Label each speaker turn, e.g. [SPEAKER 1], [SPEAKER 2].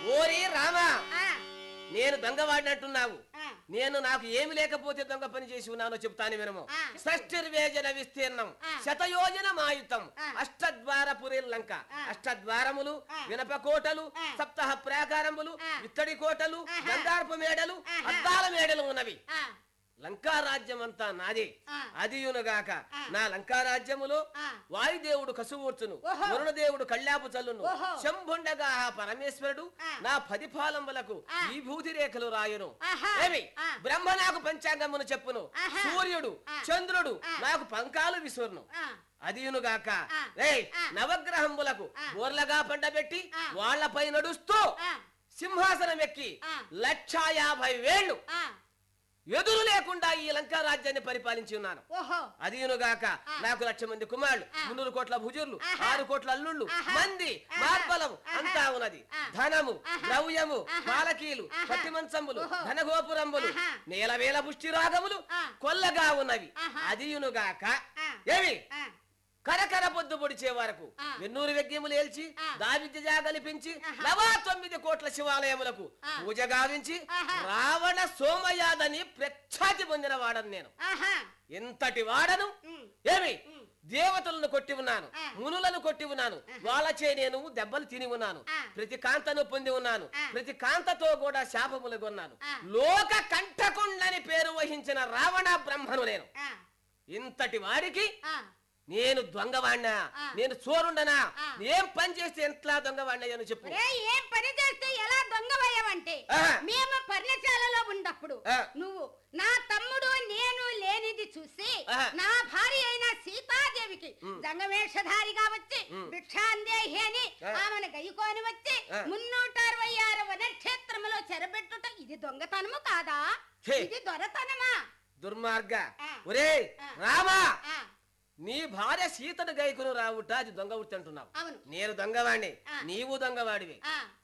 [SPEAKER 1] ఓరి రామా
[SPEAKER 2] ఆ,
[SPEAKER 1] నేను దొంగవాడినట్టున్నావు
[SPEAKER 2] ఆ,
[SPEAKER 1] నేను నాకు ఏమి లేకపోతే దొంగ పని చేసి ఉన్నానో చెప్తాను వినము
[SPEAKER 2] ఆ.
[SPEAKER 1] షష్ఠిర్వేజన విస్తీర్ణం
[SPEAKER 2] ఆ.
[SPEAKER 1] శతయోజన మాయుతం
[SPEAKER 2] ఆ.
[SPEAKER 1] అష్టద్వార పురిల్లంక
[SPEAKER 2] ఆ.
[SPEAKER 1] అష్టద్వారములు
[SPEAKER 2] ఆ.
[SPEAKER 1] వినప కోటలు
[SPEAKER 2] ఆ.
[SPEAKER 1] సప్తహ ప్రాకారములు
[SPEAKER 2] ఆ.
[SPEAKER 1] విత్తడి కోటలు
[SPEAKER 2] ఆహా.
[SPEAKER 1] గంధార్ప మేడలు
[SPEAKER 2] ఆహా.
[SPEAKER 1] అద్దాల మేడలు ఉన్నవి
[SPEAKER 2] ఆ,
[SPEAKER 1] లంకా రాజ్యం అంతా నాదే
[SPEAKER 2] ఆ.
[SPEAKER 1] అదియునుగాక
[SPEAKER 2] ఆ.
[SPEAKER 1] నా లంకా రాజ్యములో
[SPEAKER 2] ఆ.
[SPEAKER 1] వాయుదేవుడు కసువూర్చును
[SPEAKER 2] ఓహో.
[SPEAKER 1] వరుణదేవుడు కళ్యాపు చల్లును
[SPEAKER 2] ఓహో.
[SPEAKER 1] శంభుండగా ఆ పరమేశ్వరుడు
[SPEAKER 2] ఆ.
[SPEAKER 1] నా పది పాలంబలకు
[SPEAKER 2] ఆ.
[SPEAKER 1] ఈ భూతి రేఖలు రాయును
[SPEAKER 2] ఆహా.
[SPEAKER 1] ఏమి
[SPEAKER 2] ఆ.
[SPEAKER 1] బ్రహ్మ నాకు పంచాంగమును చెప్పును
[SPEAKER 2] ఆహా.
[SPEAKER 1] సూర్యుడు
[SPEAKER 2] ఆ.
[SPEAKER 1] చంద్రుడు
[SPEAKER 2] ఆ.
[SPEAKER 1] నాకు పంకాలు విసురును
[SPEAKER 2] ఆ,
[SPEAKER 1] అదియునుగాక
[SPEAKER 2] ఆ.
[SPEAKER 1] రేయ్
[SPEAKER 2] ఆ.
[SPEAKER 1] నవగ్రహములకు
[SPEAKER 2] ఆ.
[SPEAKER 1] బోర్లగా పండబెట్టి
[SPEAKER 2] ఆ.
[SPEAKER 1] వాళ్లపై నడుస్తూ
[SPEAKER 2] ఆ,
[SPEAKER 1] సింహాసనం ఎక్కి
[SPEAKER 2] ఆ.
[SPEAKER 1] లక్షా యాభై వేళ్ళు
[SPEAKER 2] ఆ,
[SPEAKER 1] ఎదురు లేకుండా ఈ లంకా రాజ్యాన్ని పరిపాలించి ఉన్నాను
[SPEAKER 2] ఓహో
[SPEAKER 1] అదియునుగాక
[SPEAKER 2] ఆ.
[SPEAKER 1] నాకు లక్ష మంది కుమారులు
[SPEAKER 2] ఆ.
[SPEAKER 1] మున్నూరు కోట్ల భుజుర్లు
[SPEAKER 2] ఆహా.
[SPEAKER 1] ఆరు కోట్ల అల్లుళ్ళు
[SPEAKER 2] ఆహా.
[SPEAKER 1] మంది
[SPEAKER 2] ఆహా.
[SPEAKER 1] మార్బలం
[SPEAKER 2] ఆహా.
[SPEAKER 1] అంతా ఉన్నది
[SPEAKER 2] ఆ.
[SPEAKER 1] ధనము
[SPEAKER 2] ఆహా.
[SPEAKER 1] ద్రవ్యము
[SPEAKER 2] ఆహా.
[SPEAKER 1] పాలకీలు
[SPEAKER 2] ఆహా.
[SPEAKER 1] పట్టిమంచములు
[SPEAKER 2] ఓహో.
[SPEAKER 1] ధనగోపురంబులు
[SPEAKER 2] ఆహా.
[SPEAKER 1] నేలవేల పుష్టి రాగములు
[SPEAKER 2] ఆ.
[SPEAKER 1] కొల్లగా ఉన్నవి
[SPEAKER 2] ఆహా.
[SPEAKER 1] అదియునుగాక
[SPEAKER 2] ఆ.
[SPEAKER 1] ఏమి
[SPEAKER 2] ఆ,
[SPEAKER 1] కరకర పొద్దు పొడిచే వరకు
[SPEAKER 2] ఆ.
[SPEAKER 1] వెన్నూరు వెగ్యములు ఏల్చి
[SPEAKER 2] ఆ.
[SPEAKER 1] దావిద్య జాగలిపించి
[SPEAKER 2] ఆహా.
[SPEAKER 1] నవా తొమ్మిది కోట్ల శివాలయములకు
[SPEAKER 2] ఆ.
[SPEAKER 1] పూజ గావించి
[SPEAKER 2] ఆహా.
[SPEAKER 1] రావణ సోమయాదని ప్రఖ్యాతి పొందిన వాడను నేను
[SPEAKER 2] ఆహా
[SPEAKER 1] ఇంతటి వాడను
[SPEAKER 2] ఉమ్,
[SPEAKER 1] ఏమి
[SPEAKER 2] ఉమ్.
[SPEAKER 1] దేవతలను కొట్టి ఉన్నాను
[SPEAKER 2] ఆ.
[SPEAKER 1] మునులను కొట్టి ఉన్నాను వాళ్ళచే నేను దెబ్బలు తిని ఉన్నాను
[SPEAKER 2] ఆ.
[SPEAKER 1] ప్రతి కాంతను పొంది ఉన్నాను
[SPEAKER 2] ఆ.
[SPEAKER 1] ప్రతి కాంతతో కూడా శాపములు కొన్నాను
[SPEAKER 2] ఆ.
[SPEAKER 1] లోక కంఠకుండని పేరు వహించిన రావణ బ్రహ్మను నేను
[SPEAKER 2] ఆ,
[SPEAKER 1] ఇంతటి వాడికి
[SPEAKER 2] ఆ,
[SPEAKER 1] నేను దొంగవాణ్ణా
[SPEAKER 2] ఆ.
[SPEAKER 1] నేను చోరుండనా
[SPEAKER 2] ఆ.
[SPEAKER 1] ఏం పని చేస్తే ఎంతలా దొంగవాణ్ణయ్యాను చెప్పు
[SPEAKER 2] ఒరే, ఏం పని చేస్తే ఎలా దొంగవయ్యవంటే
[SPEAKER 1] ఆ.
[SPEAKER 2] మేము పర్ణశాలలో ఉన్నప్పుడు
[SPEAKER 1] ఆ.
[SPEAKER 2] నువ్వు నా తమ్ముడు నేను లేనిది చూసి
[SPEAKER 1] ఆ.
[SPEAKER 2] నా భార్య అయిన సీతాదేవికి జంగవేషధారిగా వచ్చి
[SPEAKER 1] ఉమ్.
[SPEAKER 2] భిక్షాందేహి అని
[SPEAKER 1] ఆ.
[SPEAKER 2] ఆమెను గయ్యుకొని వచ్చి
[SPEAKER 1] ఆ.
[SPEAKER 2] మున్నూట అరవై ఆరు వనక్షేత్రములో చెరబెట్టుట ఇది దొంగతనము కాదా
[SPEAKER 1] ఛే.
[SPEAKER 2] ఇది దొరతనమా
[SPEAKER 1] దుర్మార్గ
[SPEAKER 2] ఆ.
[SPEAKER 1] ఒరే
[SPEAKER 2] ఆ.
[SPEAKER 1] రామా
[SPEAKER 2] ఆ,
[SPEAKER 1] నీ భార్య సీతను గైకును రావుట అది దొంగ వృత్తి అంటున్నావు
[SPEAKER 2] అవును
[SPEAKER 1] నేను దొంగవాణ్ణి
[SPEAKER 2] ఆ.
[SPEAKER 1] నీవు దొంగవాడివి
[SPEAKER 2] ఆ,